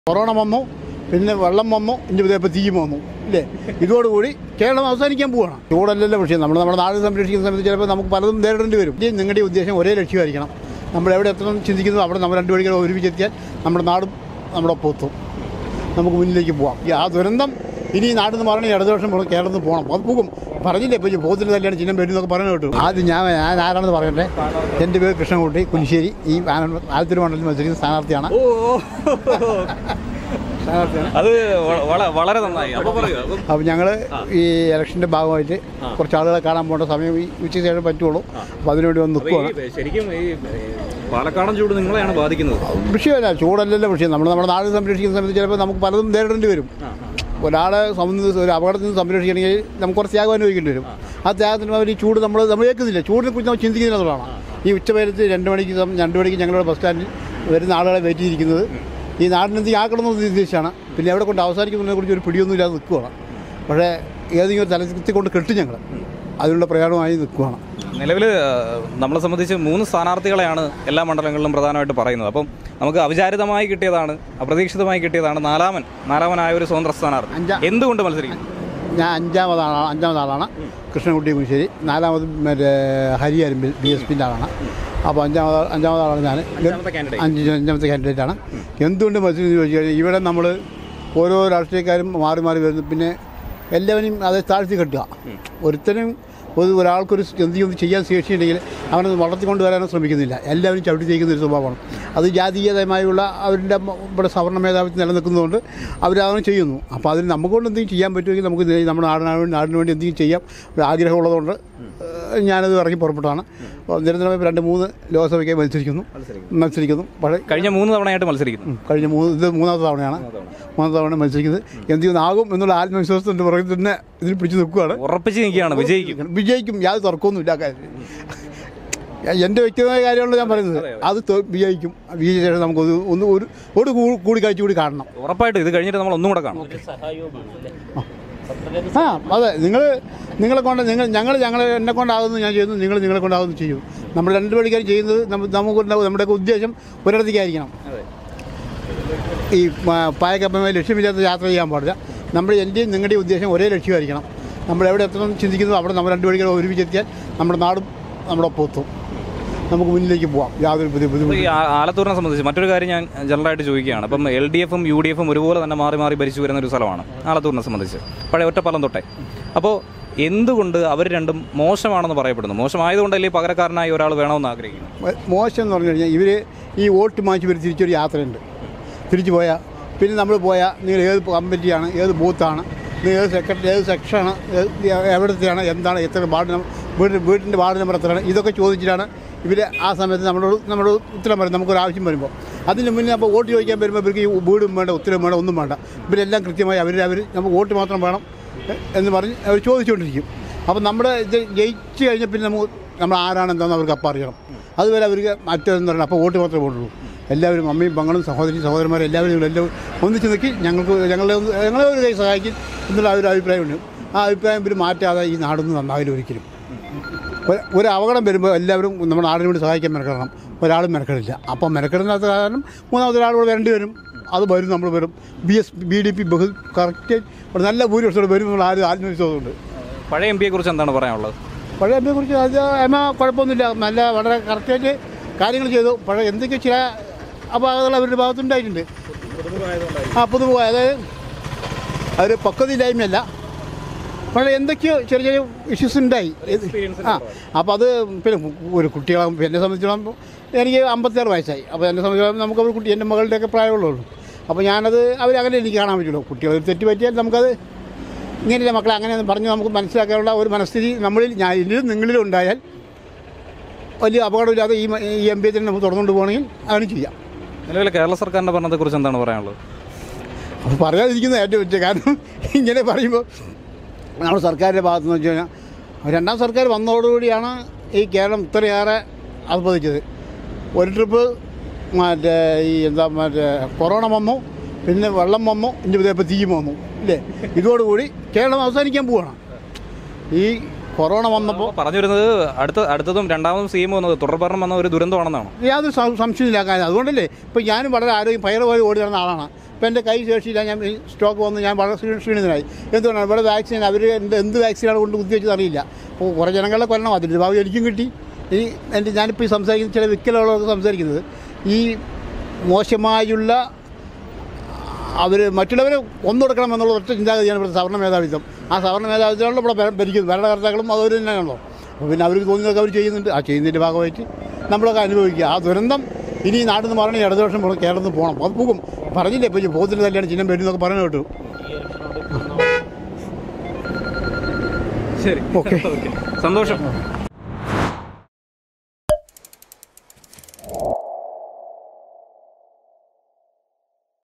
Corona വന്നു പിന്നെ വെള്ളം വന്നു ഇനി ഇപ്പോൾ തീയും വന്നു ഇല്ലേ ഇതോടുകൂടി കേരളം അവസാനിക്കാൻ പോവുകയാണ് ചൂടല്ലല്ലോ വിഷയം നമ്മൾ നമ്മുടെ നാട് സംരക്ഷിക്കുന്ന സമയത്ത് ചിലപ്പോൾ നമുക്ക് പലതും നേരിടേണ്ടി വരും ഈ നിങ്ങളുടെ ഉദ്ദേശം ഒരേ ലക്ഷ്യമായിരിക്കണം നമ്മൾ എവിടെ എത്തണം ചിന്തിക്കുന്നു അവിടെ നമ്മൾ രണ്ട് വഴികൾ ഒരുമിച്ചെത്തിയാൽ നമ്മുടെ നാടും നമ്മുടെ ഒപ്പം എത്തും നമുക്ക് മുന്നിലേക്ക് പോവാം ഈ ആ ദുരന്തം ഇനി ഈ നാട്ടിൽ നിന്ന് പറയണേ ഇടതുപക്ഷം പോകണം കേരളത്തിൽ നിന്ന് പോകണം അത് പോകും പറഞ്ഞില്ലേ ഇപ്പോൾ പോത്തിന് തല്ലിയാണ് ചിഹ്നം വരും എന്നൊക്കെ പറഞ്ഞു കേട്ടു ആദ്യം ഞാൻ ഞാൻ ആരാണെന്ന് പറയട്ടെ എൻ്റെ പേര് കൃഷ്ണൻകുട്ടി കുനിശ്ശേരി ഈ ആലത്തൂർ മണ്ഡലത്തിൽ മത്സരിക്കുന്ന സ്ഥാനാർത്ഥിയാണ് ഓ ഓ. അത് വ- വള- വളരെ നന്നായി അപ്പൊ പറയൂ അപ്പം അപ്പോൾ ഞങ്ങൾ ഈ ഇലക്ഷൻ്റെ ഭാഗമായിട്ട് കുറച്ച് ആളുകളെ കാണാൻ പോകേണ്ട സമയം ഈ ഉച്ചയ്ക്ക് ശേഷം പറ്റുള്ളൂ അപ്പോൾ അതിനുവേണ്ടി വന്ന് അപ്പൊ നിൽക്കുവാണ് ഈ ശരിക്കും ഈ ഏ, പാലക്കാടൻ ചൂട് നിങ്ങളെയാണ് ബാധിക്കുന്നത് വിഷയമല്ല ചൂടല്ലല്ലോ വിഷയം നമ്മൾ നമ്മുടെ നാട് സംരക്ഷിക്കുന്ന സമയത്ത് ചിലപ്പോൾ നമുക്ക് പലതും നേരിടേണ്ടി വരും ഒരാളെ സംബന്ധിച്ച് ഒരു അപകടത്തിൽ നിന്ന് സംരക്ഷിക്കണമെങ്കിൽ നമുക്ക് കുറച്ച് ത്യാഗം അനുഭവിക്കേണ്ടി വരും ആ ത്യാഗത്തിന് അവർ ഈ ചൂട് നമ്മൾ നമ്മൾ കേൾക്കുന്നില്ല ചൂടിനെ കുറിച്ച് നമ്മൾ ചിന്തിക്കുന്നില്ല എന്നുള്ളതാണ് ഈ ഉച്ചവരത്ത് രണ്ട് മണിക്ക് സം- രണ്ട് മണിക്ക് ഞങ്ങളുടെ ബസ് സ്റ്റാൻഡിൽ വരുന്ന ആളുകളെ വെയിറ്റ് ചെയ്തിരിക്കുന്നത് ഈ നാടിനെന്ത് ആക്കണമെന്ന് ഉദ്ദേശിച്ചാണ് പിന്നെ എവിടെ കൊണ്ട് അവസാനിക്കുന്നതിനെ കുറിച്ച് ഒരു പിടിയൊന്നും ഇല്ലാതെ നിൽക്കുവാണ് പക്ഷേ ഏതെങ്കിലും ഒരു തലത്തിൽ കൊണ്ട് കെട്ടും ഞങ്ങൾ അതിനുള്ള പ്രയാണമായി നിൽക്കുവാണ് നിലവിൽ നമ്മളെ സംബന്ധിച്ച് മൂന്ന് സ്ഥാനാർത്ഥികളെയാണ് എല്ലാ മണ്ഡലങ്ങളിലും പ്രധാനമായിട്ട് പറയുന്നത് അപ്പം നമുക്ക് അവിചാരിതമായി കിട്ടിയതാണ് അപ്രതീക്ഷിതമായി കിട്ടിയതാണ് നാലാമൻ നാലാമനായ ഒരു സ്വതന്ത്ര സ്ഥാനാർത്ഥി അഞ്ചാ- എന്തുകൊണ്ട് മത്സരിക്കും ഞാൻ അഞ്ചാമതാണ് അഞ്ചാമതാളാണ് കൃഷ്ണൻകുട്ടി മുശ്ശേരി നാലാമത് മറ്റേ ഹരി അരുമ്പിൽ ബി എസ് പിൻ്റെ ആളാണ് അപ്പോൾ അഞ്ചാമത് അഞ്ചാമതാളാണ് ഞാൻ അഞ്ചാമത്തെ candidate. അഞ്ച് അഞ്ചാമത്തെ കാൻഡിഡേറ്റാണ് എന്തുകൊണ്ട് മത്സരിച്ച് ചോദിച്ചു കഴിഞ്ഞാൽ ഇവിടെ നമ്മൾ ഓരോ രാഷ്ട്രീയക്കാരും മാറി മാറി വരുന്നു പിന്നെ എല്ലാവരും അത് താഴ്ത്തി കെട്ടുക ഒരുത്തനും ഒരു ഒരാൾക്കൊരു എന്തെങ്കിലും ചെയ്യാൻ ശേഷിയുണ്ടെങ്കിൽ അവനെ വളർത്തിക്കൊണ്ട് വരാനും ശ്രമിക്കുന്നില്ല എല്ലാവരും ചവിട്ടി തേക്കുന്ന ഒരു സ്വഭാവമാണ് അത് ജാതീയതമായുള്ള അവരുടെ മ- ഇവിടെ സവർണ്ണ മേധാവിത്വം നിലനിൽക്കുന്നതുകൊണ്ട് അവരതാണ് ചെയ്യുന്നു അപ്പോൾ അതിന് നമുക്കൊണ്ട് എന്തെങ്കിലും ചെയ്യാൻ പറ്റുമെങ്കിൽ നമുക്ക് ഇത് നമ്മുടെ നാടിന് നാടിന് വേണ്ടി എന്തെങ്കിലും ചെയ്യാം ഒരു ആഗ്രഹമുള്ളതുകൊണ്ട് ഏഹ് ഞാനത് ഇറങ്ങി പുറപ്പെട്ടാണ് അപ്പോൾ നിരന്തരമായി ഇപ്പോൾ രണ്ട് മൂന്ന് ലോക്സഭയ്ക്കായി മത്സരിക്കുന്നു മത്സരിക്കുന്നു പക്ഷേ കഴിഞ്ഞ മൂന്ന് തവണയായിട്ട് മത്സരിക്കുന്നു ഉം, കഴിഞ്ഞ മൂന്ന് ഇത് മൂന്നാമത്തെ തവണയാണ് മൂന്നാമത്തെ തവണ മത്സരിക്കുന്നത് എന്ത് ചെയ്യുന്നാകും എന്നുള്ള ആത്മവിശ്വാസത്തിൻ്റെ പുറകിൽ തന്നെ ഇതിൽ പിടിച്ചു നിൽക്കുകയാണ് ഉറപ്പിച്ച് നിൽക്കുകയാണ് വിജയിക്കും വിജയിക്കും യാതൊരു തർക്കമൊന്നുമില്ല ആ കാര്യത്തിൽ എൻ്റെ വ്യക്തിപരമായ കാര്യമാണല്ലോ ഞാൻ പറയുന്നത് അത് തൊ- വിജയിക്കും വിജയിച്ച ശേഷം നമുക്ക് ഒരു- ഒന്ന് ഒരു ഒരു കൂ- കൂടിക്കാഴ്ച കൂടി കാണണം ഉറപ്പായിട്ടും ഇത് കഴിഞ്ഞിട്ട് നമ്മൾ ഒന്നും കൂടെ കാണും ആ അതെ നിങ്ങൾ നിങ്ങളെ കൊണ്ട് നിങ്ങൾ ഞങ്ങൾ ഞങ്ങൾ എന്നെ കൊണ്ടാകുന്നു ഞാൻ ചെയ്യുന്നു നിങ്ങൾ നിങ്ങളെ കൊണ്ടാകുന്നു ചെയ്യും നമ്മൾ രണ്ട് പണിക്കാരും ചെയ്യുന്നത് നമ്മ- നമുക്കുണ്ടാവും നമ്മുടെയൊക്കെ ഉദ്ദേശം ഒരിടത്തേക്കായിരിക്കണം ഈ പായക്കപ്പമായി ലക്ഷ്യമില്ലാത്ത യാത്ര ചെയ്യാൻ പാടില്ല നമ്മൾ എൻ്റെയും നിങ്ങളുടെയും ഉദ്ദേശം ഒരേ ലക്ഷ്യമായിരിക്കണം നമ്മൾ എവിടെ എത്തണം ചിന്തിക്കുന്നു അവിടെ നമ്മൾ രണ്ട് വഴികൾ ഒരുമിച്ചെത്തിയാൽ നമ്മുടെ നാടും നമ്മുടെ ഒപ്പം എത്തും നമുക്ക് മുന്നിലേക്ക് പോവാം യാതൊരു ബുദ്ധി അപ്പോൾ ബുദ്ധിമുട്ട് ഈ ആ- ആലത്തൂരിനെ സംബന്ധിച്ച് മറ്റൊരു കാര്യം ഞാൻ ജനറലായിട്ട് ചോദിക്കുകയാണ് അപ്പം എൽ ഡി എഫും യു ഡി എഫും ഒരുപോലെ തന്നെ മാറി മാറി ഭരിച്ചു വരുന്ന ഒരു സ്ഥലമാണ് ആലത്തൂരിനെ സംബന്ധിച്ച് പഴയ ഒറ്റപ്പാലം തൊട്ടേ അപ്പോൾ എന്തുകൊണ്ട് അവർ രണ്ടും മോശമാണെന്ന് പറയപ്പെടുന്നു മോശമായതുകൊണ്ടല്ലേ ഈ പകരക്കാരനായി ഒരാൾ വേണമെന്ന് ആഗ്രഹിക്കുന്നു മോശം എന്ന് പറഞ്ഞു കഴിഞ്ഞാൽ ഇവർ ഈ വോട്ട് മാറ്റി വരും തിരിച്ചൊരു യാത്രയുണ്ട് തിരിച്ചു പോയാൽ പിന്നെ നമ്മൾ പോയാൽ നിങ്ങൾ ഏത് കമ്മിറ്റിയാണ് ഏത് ബൂത്താണ് നിങ്ങൾ ഏത് സെക്രട്ടറി ഏത് സെക്ഷനാണ് എവിടത്തെയാണ് എന്താണ് എത്ര വാർഡ് നം- വീട് വീടിൻ്റെ വാർഡ് നമ്പർ എത്രയാണ് ഇതൊക്കെ ചോദിച്ചിട്ടാണ് ഇവർ ആ സമയത്ത് നമ്മളോട് നമ്മളോട് ഉത്തരം പറയും നമുക്കൊരു ആവശ്യം വരുമ്പോൾ അതിന് മുന്നേ അപ്പോൾ വോട്ട് ചോദിക്കാൻ വരുമ്പോൾ ഇവർക്ക് ഈ വീടും വേണ്ട ഉത്തരവും വേണ്ട ഒന്നും വേണ്ട ഇവരെല്ലാം കൃത്യമായി അവർ അവർ നമുക്ക് വോട്ട് മാത്രം വേണം എ- എന്ന് പറഞ്ഞ് അവർ ചോദിച്ചുകൊണ്ടിരിക്കും അപ്പോൾ നമ്മുടെ ഇത് ജയിച്ച് കഴിഞ്ഞാൽ പിന്നെ നമുക്ക് നമ്മൾ ആരാണ് എന്താണെന്ന് അവർക്ക് അപ്പം അറിയണം അതുവരെ അവർക്ക് മറ്റൊന്നും പറയണം അപ്പോൾ വോട്ട് മാത്രമേ വോട്ടുള്ളൂ എല്ലാവരും അമ്മയും പങ്ങളും സഹോദരി സഹോദരന്മാരും എല്ലാവരും നിങ്ങൾ എല്ലാവരും ഒന്നിച്ച് നിൽക്കി ഞങ്ങൾക്ക് ഞങ്ങളെ ഒന്ന് ഞങ്ങളെ ഒരു കൈ സഹായിക്കും എന്നുള്ള ആ ഒരു അഭിപ്രായമുണ്ട് ആ അഭിപ്രായം ഇവർ മാറ്റാതെ ഈ നാടൊന്നും നന്നാവില്ല ഒരിക്കലും ഒരു- ഒരു അപകടം വരുമ്പോൾ എല്ലാവരും നമ്മുടെ നാടിന് വേണ്ടി സഹായിക്കാൻ മെനക്കെടണം ഒരാളും മെനക്കെടില്ല അപ്പം മെനക്കെടുന്നത് കാരണം മൂന്നാമത്തെ ഒരാൾ കൂടെ വരേണ്ടി വരും അത് വരും നമ്മൾ വരും B S B D P ബഹു കറക്റ്റ് ഒരു നല്ല ഭൂരിപക്ഷത്തോടെ വരും എന്നുള്ള ആരും ആത്മവിശ്വാസമുണ്ട് പഴയ എം പിയെ കുറിച്ച് എന്താണ് പറയാനുള്ളത് പഴയ എമ്മയെ കുറിച്ച് അത് എമ്മ കുഴപ്പമൊന്നുമില്ല നല്ല വളരെ കറക്റ്റായിട്ട് കാര്യങ്ങൾ ചെയ്തു പഴയ എന്തൊക്കെ ചില അപാകതകൾ അവരുടെ ഭാഗത്തുണ്ടായിട്ടുണ്ട് ആ പുതുമുഖ അതായത് അവർ പക്വതയില്ലായ്മയല്ല പക്ഷേ എന്തൊക്കെയോ ചെറിയ ചെറിയ ഇഷ്യൂസ് ഉണ്ടായി ഇത് ആ അപ്പോൾ അത് പിന്നെ ഒരു കുട്ടികളെ എന്നെ സംബന്ധിച്ചിടത്തോളം എനിക്ക് അമ്പത്തിയാറ് വയസ്സായി അപ്പോൾ എന്നെ സംബന്ധിച്ചിടത്തോളം നമുക്ക് ഒരു കുട്ടി എൻ്റെ മകളുടെയൊക്കെ പ്രായമുള്ളൂ അപ്പോൾ ഞാനത് അവരങ്ങനെ എനിക്ക് കാണാൻ പറ്റുള്ളൂ കുട്ടികൾ ഒരു തെറ്റ് പറ്റിയാൽ നമുക്കത് ഇങ്ങനെയല്ല മക്കളെ അങ്ങനെ പറഞ്ഞ് നമുക്ക് മനസ്സിലാക്കാനുള്ള ഒരു മനസ്ഥിതി നമ്മളിൽ ഞാൻ ഇതിലും നിങ്ങളിലും ഉണ്ടായാൽ വലിയ അപകടമില്ലാതെ ഈ മ- ഈ എം പി തന്നെ നമുക്ക് തുറന്നുകൊണ്ട് പോകണമെങ്കിൽ അങ്ങനെ ചെയ്യാം നിലവിൽ കേരള സർക്കാരിന്റെ ഭരണത്തെക്കുറിച്ച് എന്താണ് പറയാനുള്ളത് അത് പറയാതിരിക്കുന്നത് ഏറ്റവും പറ്റിയ കാരണം ഇങ്ങനെ പറയുമ്പോൾ നമ്മുടെ സർക്കാരിൻ്റെ ഭാഗത്തുനിന്ന് വെച്ച് കഴിഞ്ഞാൽ രണ്ടാം സർക്കാർ വന്നതോടുകൂടിയാണ് ഈ കേരളം ഇത്രയേറെ ആസ്വദിച്ചത് ഒരു ട്രിപ്പ് മറ്റേ ഈ എന്താ മറ്റേ കൊറോണ വന്നു പിന്നെ വെള്ളം വന്നു ഇനി ഇപ്പോൾ തീയും വന്നു ഇല്ലേ ഇതോടുകൂടി കേരളം അവസാനിക്കാൻ പോവുകയാണ് ഈ കൊറോണ വന്നപ്പോൾ അപ്പോൾ പറഞ്ഞു വരുന്നത് അടുത്ത അടുത്തതും രണ്ടാമതും സി എം വന്നത് തുടർഭരണം വന്ന ഒരു ദുരന്തമാണെന്നാണ് യാതൊരു സം- സംശയമില്ല കാര്യം അതുകൊണ്ടല്ലേ ഇപ്പം ഞാനും വളരെ ആരോഗ്യം പയറ് പോലെ ഓടി നടന്ന ആളാണ് ഇപ്പം എൻ്റെ കൈ ശേഷിയില്ല ഞാൻ ഈ സ്റ്റോക്ക് വന്ന് ഞാൻ വളരെ ക്ഷീണ- ക്ഷീണിതനായി എന്തുകൊണ്ടാണ് ഇവിടെ വാക്സിൻ അവർ എന്ത് എന്ത് വാക്സിനാണ് കൊണ്ട് കുത്തിവെച്ചത് അറിയില്ല അപ്പോൾ കുറേ ജനങ്ങളെ കൊല്ലണം അതിൻ്റെ ഭാവി എനിക്കും കിട്ടി ഈ എൻ്റെ ഞാനിപ്പോൾ ഈ സംസാരിക്കുന്ന ചില വിക്കലുകളൊക്കെ സംസാരിക്കുന്നത് ഈ മോശമായുള്ള അവർ മറ്റുള്ളവരെ കൊന്നൊടുക്കണം എന്നുള്ള ഒറ്റ ചിന്താഗതിയാണ് ഇവിടുത്തെ സവർണ്ണ മേധാവിത്വം ആ സവർണ്ണ മേധാവിത്വമാണ് ഇവിടെ ഭര- ഭരിക്കുന്നത് ഭരണകർത്താക്കളും അവർ തന്നെയാണല്ലോ അപ്പോൾ പിന്നെ അവർക്ക് തോന്നിയതൊക്കെ അവർ ചെയ്യുന്നുണ്ട് ആ ചെയ്യുന്നതിൻ്റെ ഭാഗമായിട്ട് നമ്മളൊക്കെ അനുഭവിക്കുക ആ ദുരന്തം ഇനി ഈ നാട്ടിൽ നിന്ന് പറയണേ ഇടത് വർഷം പോകണം കേരളത്തിൽ നിന്ന് പോകണം അത് പോകും പറഞ്ഞില്ലേ ഇപ്പോൾ ഈ പോത്തിന് തല്ലിയാണ് ചിഹ്നം വരുന്നതൊക്കെ പറഞ്ഞു കേട്ടു ശരി ഓക്കെ സന്തോഷം